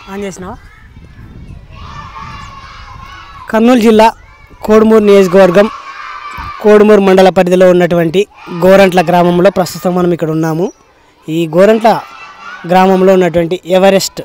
On చేసినావా కర్నూలు జిల్లా కోడుమూరు నియోజకవర్గం కోడుమూరు మండల పరిధిలో ఉన్నటువంటి గోరంట్ల గ్రామంలో ప్రస్తుతం మనం ఇక్కడ ఉన్నాము ఈ గోరంట్ల గ్రామంలో ఉన్నటువంటి Everest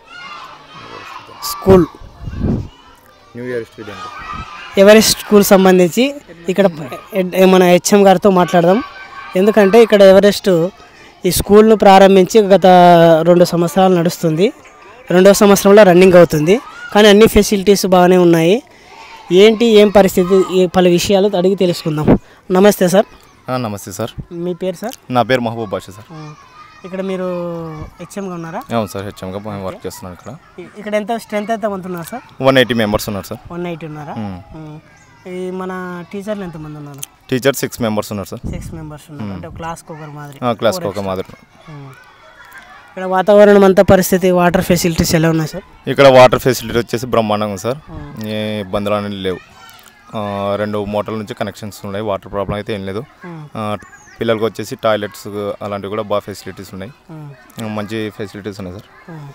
school new year student Everest school సంబంధించి ఇక్కడ హెడ్- మన హెచ్ఎం గారితో మాట్లాడదాం ఎందుకంటే ఇక్కడ ఎవరెస్ట్ ఈ స్కూల్ను ప్రారంభించి గత రెండు సంవత్సరాలు నడుస్తుంది రెండవ సంవత్సరంలో రన్నింగ్ అవుతుంది కానీ అన్ని ఫెసిలిటీస్ బాగానే ఉన్నాయి ఏంటి ఏం పరిస్థితి ఈ పలు విషయాలు అడిగి తెలుసుకుందాం నమస్తే సార్ నమస్తే సార్ మీ పేరు సార్ నా పేరు మహబూబ్ బాషా సార్ ఆ, ఇక్కడ మీరు హెచ్ఎంగా ఉన్నారా అవును సార్ హెచ్ఎంగా మేము వర్క్ చేస్తున్నాను ఇక్కడ ఇ- ఇక్కడ ఎంత స్ట్రెంత్ ఎంత మంది ఉన్నారు సార్ వన్ ఎయిటీ మెంబర్స్ ఉన్నారు సార్ వన్ ఎయిటీ ఉన్నారా మ్మ్. ఉమ్. ఈ మన టీచర్లు ఎంతమంది ఉన్నారు టీచర్ సిక్స్ మెంబర్స్ ఉన్నారు సార్ సిక్స్ మెంబర్స్ ఉన్నారు అంటే క్లాస్కి ఒకరు మాదిరి ఆ, క్లాస్కి ఒక మాదిరి ఉమ్. ఇక్కడ వాతావరణం అంతా పరిస్థితి వాటర్ ఫెసిలిటీస్ ఎలా ఉన్నాయి సార్ ఇక్కడ వాటర్ ఫెసిలిటీ వచ్చేసి బ్రహ్మాండంగా ఉంది సార్ ఏ ఇబ్బందులు అనేది లేవు ఆ, రెండు మోటార్ల నుంచి కనెక్షన్స్ ఉన్నాయి వాటర్ ప్రాబ్లం అయితే ఏం లేదు ఉమ్. ఆ, పిల్లలకి వచ్చేసి టాయిలెట్స్ అలాంటివి కూడా బాగా ఫెసిలిటీస్ ఉన్నాయి ఉమ్. ఆ, మంచి ఫెసిలిటీస్ ఉన్నాయి సార్ ఉమ్.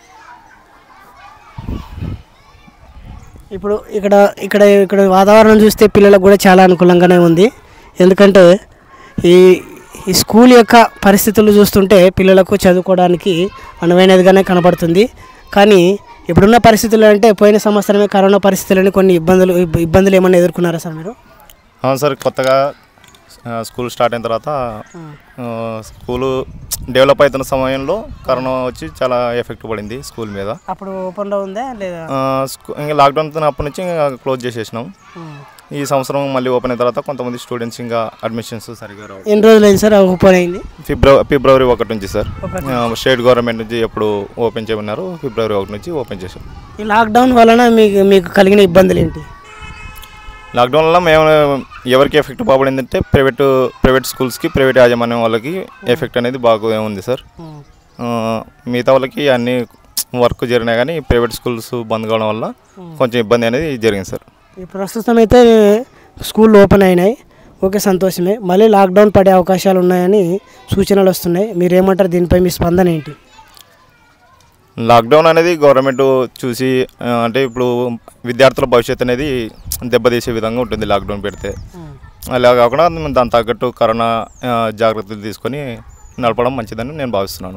ఇప్పుడు ఇక్కడ ఇక్కడ ఇక్కడ వాతావరణం చూస్తే పిల్లలకు కూడా చాలా అనుకూలంగానే ఉంది ఎందుకంటే ఈ ఈ స్కూల్ యొక్క పరిస్థితులు చూస్తుంటే పిల్లలకు చదువుకోవడానికి అనువైనదిగానే కనబడుతుంది కానీ ఇప్పుడున్న పరిస్థితులు అంటే పోయిన సంవత్సరమే కరోనా పరిస్థితులని కొన్ని ఇబ్బందులు ఇబ్- ఇబ్బందులు ఏమైనా ఎదుర్కొన్నారా సార్ మీరు అవును సార్ కొత్తగా ఆ, స్కూల్ స్టార్ట్ అయిన తర్వాత ఆ, స్కూలు డెవలప్ అవుతున్న సమయంలో కరోనా వచ్చి చాలా ఎఫెక్ట్ పడింది స్కూల్ మీద అప్పుడు ఓపెన్లో ఉందా లేదా ఆ, స్కూ- ఇంకా లాక్డౌన్ అప్పటి నుంచి ఇంకా క్లోజ్ చేసేసినాం ఉమ్. ఈ సంవత్సరం మళ్ళీ ఓపెన్ అయిన తర్వాత కొంతమంది స్టూడెంట్స్ ఇంకా అడ్మిషన్స్ సరిగా రావు ఎన్ని రోజులు అయింది సార్ ఓపెన్ అయింది ఫిబ్రవరి ఫిబ్రవరి ఒకటి నుంచి సార్ ఒకటి ఆ, స్టేట్ గవర్నమెంట్ నుంచి ఎప్పుడు ఓపెన్ చేయమన్నారు ఫిబ్రవరి ఒకటి నుంచి ఓపెన్ చేశాం ఈ లాక్డౌన్ వలన మీకు మీకు కలిగిన ఇబ్బందులు ఏంటి లాక్డౌన్ వల్ల మేము ఎవరికి ఎఫెక్ట్ బాగుపడిందంటే ప్రైవేట్ ప్రైవేట్ స్కూల్స్కి ప్రైవేట్ యాజమాన్యం వాళ్ళకి ఎఫెక్ట్ అనేది బాగా ఉంది సార్ ఉమ్. ఆ, మిగతా వాళ్ళకి అన్ని వర్క్ జరిగినా కానీ ప్రైవేట్ స్కూల్స్ బంద్ కావడం వల్ల కొంచెం ఇబ్బంది అనేది జరిగింది సార్ ఈ ప్రస్తుతం అయితే స్కూల్ ఓపెన్ అయినాయి ఓకే సంతోషమే మళ్ళీ లాక్డౌన్ పడే అవకాశాలు ఉన్నాయని సూచనలు వస్తున్నాయి మీరేమంటారు దీనిపై మీ స్పందన ఏంటి లాక్డౌన్ అనేది గవర్నమెంట్ చూసి ఆ, అంటే ఇప్పుడు విద్యార్థుల భవిష్యత్తు అనేది దెబ్బతీసే విధంగా ఉంటుంది లాక్డౌన్ పెడితే అలా కాకుండా దాని తగ్గట్టు కరోనా ఆ, జాగ్రత్తలు తీసుకొని నడపడం మంచిదని నేను భావిస్తున్నాను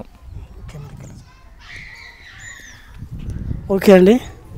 ఓకే అండి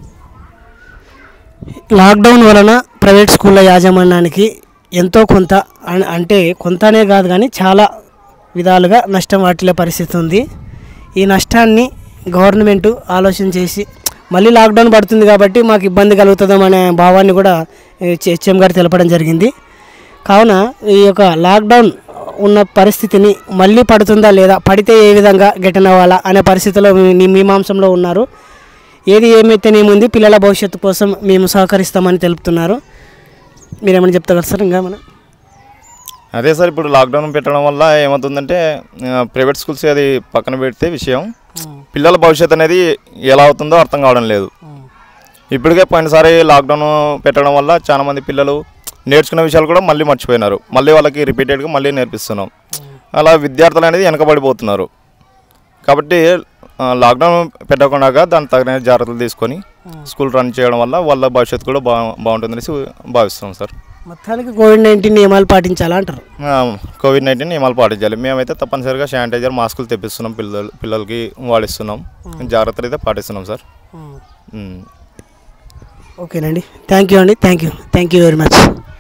లాక్డౌన్ వలన ప్రైవేట్ స్కూళ్ళ యాజమాన్యానికి ఎంతో కొంత అన్- అంటే కొంతనే కాదు కానీ చాలా విధాలుగా నష్టం వాటిల్లే పరిస్థితి ఉంది ఈ నష్టాన్ని గవర్నమెంట్ ఆలోచన చేసి మళ్ళీ లాక్డౌన్ పడుతుంది కాబట్టి మాకు ఇబ్బంది కలుగుతుందనే భావాన్ని కూడా హెచ్ఎం గారు తెలపడం జరిగింది కావున ఈ యొక్క లాక్డౌన్ ఉన్న పరిస్థితిని మళ్ళీ పడుతుందా లేదా పడితే ఏ విధంగా గెటన్ అవ్వాలా అనే పరిస్థితిలో మీ మీమాంసంలో ఉన్నారు ఏది ఏమైతేనేముంది పిల్లల భవిష్యత్తు కోసం మేము సహకరిస్తామని తెలుపుతున్నారు మీరేమైనా చెప్తారు సార్ ఇంకా మనం అదే సార్ ఇప్పుడు లాక్డౌన్ పెట్టడం వల్ల ఏమవుతుందంటే ఆ, ప్రైవేట్ స్కూల్స్ అది పక్కన పెడితే విషయం పిల్లల భవిష్యత్తు అనేది ఎలా అవుతుందో అర్థం కావడం లేదు ఇప్పటికే పోయినసారి లాక్డౌన్ పెట్టడం వల్ల చాలా మంది పిల్లలు నేర్చుకున్న విషయాలు కూడా మళ్ళీ మర్చిపోయినారు మళ్ళీ వాళ్ళకి రిపీటెడ్గా మళ్ళీ నేర్పిస్తున్నాం అలా విద్యార్థులు అనేది వెనకబడిపోతున్నారు కాబట్టి ఆ, లాక్డౌన్ పెట్టకుండా దాని తగిన జాగ్రత్తలు తీసుకొని స్కూల్ రన్ చేయడం వల్ల వాళ్ళ భవిష్యత్తు కూడా బా బాగుంటుందనేసి భావిస్తున్నాం సార్ మొత్తానికి కోవిడ్ నైన్టీన్ నియమాలు పాటించాలా అంటారు ఆ, కోవిడ్ నైన్టీన్ నియమాలు పాటించాలి మేమైతే తప్పనిసరిగా శానిటైజర్ మాస్కులు తెప్పిస్తున్నాం పిల్లలు పిల్లలకి వాడిస్తున్నాం జాగ్రత్తలు అయితే పాటిస్తున్నాం సార్ ఉమ్. ఓకేనండి థ్యాంక్ యూ అండి thank you thank you very much